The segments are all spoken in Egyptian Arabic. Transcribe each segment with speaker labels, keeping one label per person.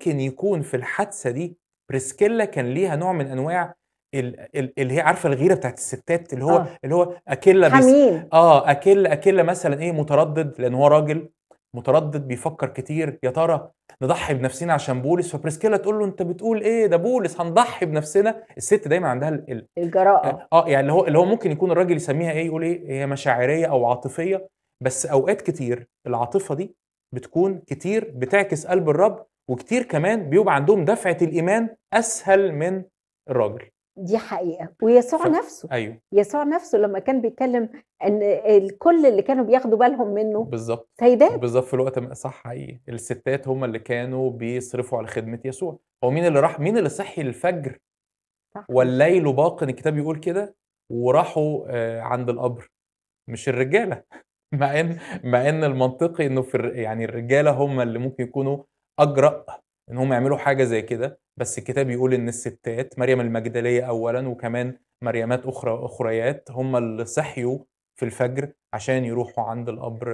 Speaker 1: ممكن يكون في الحادثة دي بريسكيلا كان ليها نوع من أنواع ال ال اللي هي عارفة الغيرة بتاعة الستات اللي هو
Speaker 2: آه.
Speaker 1: اللي هو أكيلا بيس
Speaker 2: حميم.
Speaker 1: آه أكيلا أكيلا مثلًا إيه متردد لأن هو راجل متردد بيفكر كتير يا ترى نضحي بنفسنا عشان بولس فبريسكيلا تقول له أنت بتقول إيه ده بولس هنضحي بنفسنا الست دايمًا عندها ال ال
Speaker 2: الجراءة.
Speaker 1: آه يعني اللي هو اللي هو ممكن يكون الراجل يسميها إيه يقول إيه هي مشاعرية أو عاطفية بس أوقات كتير العاطفة دي بتكون كتير بتعكس قلب الرب وكتير كمان بيبقى عندهم دفعة الإيمان أسهل من الراجل.
Speaker 2: دي حقيقة ويسوع
Speaker 1: ف
Speaker 2: نفسه
Speaker 1: أيوه.
Speaker 2: يسوع نفسه لما كان بيتكلم ان الكل اللي كانوا بياخدوا بالهم منه
Speaker 1: بالضبط.
Speaker 2: سيدات
Speaker 1: بالضبط في الوقت م صح حقيقي الستات هم اللي كانوا بيصرفوا على خدمة يسوع هو مين اللي راح مين اللي صحي الفجر
Speaker 2: صح
Speaker 1: والليل باق الكتاب يقول كده وراحوا آآ عند القبر مش الرجالة مع إن مع إن المنطقي إنه في الر يعني الرجالة هم اللي ممكن يكونوا أجرأ إن هم يعملوا حاجة زي كده بس الكتاب يقول إن الستات مريم المجدلية أولًا وكمان مريمات أخرى أخريات هم اللي صحيوا في الفجر عشان يروحوا عند القبر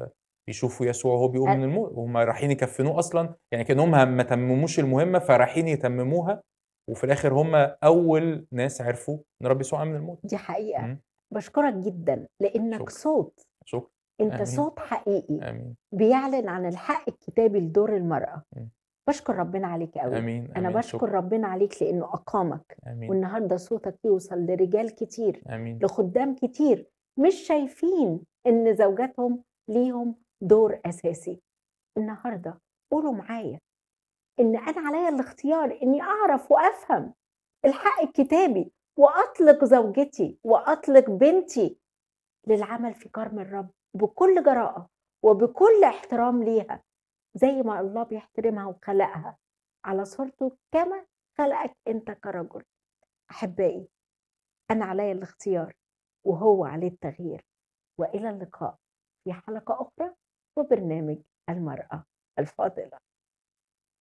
Speaker 1: يشوفوا يسوع وهو بيقوم
Speaker 2: أ
Speaker 1: من الموت وهم رايحين يكفنوه أصلًا يعني كأنهم ما تمموش المهمة فرايحين يتمموها وفي الآخر هم أول ناس عرفوا إن الرب يسوع قام من الموت.
Speaker 2: دي حقيقة
Speaker 1: إمم.
Speaker 2: باشكرك جدًا لإنك
Speaker 1: شكرًا.
Speaker 2: صوت
Speaker 1: شكرًا.
Speaker 2: أنت
Speaker 1: آمين.
Speaker 2: صوت حقيقي
Speaker 1: آمين.
Speaker 2: بيعلن عن الحق الكتابي لدور المرأة
Speaker 1: إمم.
Speaker 2: باشكر ربنا عليك أوي
Speaker 1: آمين،
Speaker 2: أنا
Speaker 1: آمين.
Speaker 2: باشكر
Speaker 1: شكرًا.
Speaker 2: ربنا عليك لإنه أقامك
Speaker 1: آمين.
Speaker 2: والنهارده صوتك يوصل لرجال كتير
Speaker 1: آمين.
Speaker 2: لخدام كتير مش شايفين إن زوجاتهم ليهم دور أساسي النهارده قولوا معايا إن أنا عليا الاختيار إني أعرف وأفهم الحق الكتابي وأطلق زوجتي وأطلق بنتي للعمل في كرم الرب بكل جراءة وبكل احترام ليها زي ما الله بيحترمها وخلقها على صورته كما خلقك أنت كرجل أحبائي أنا عليا الاختيار وهو عليه التغيير وإلى اللقاء في حلقة أخرى وبرنامج المرأة الفاضلة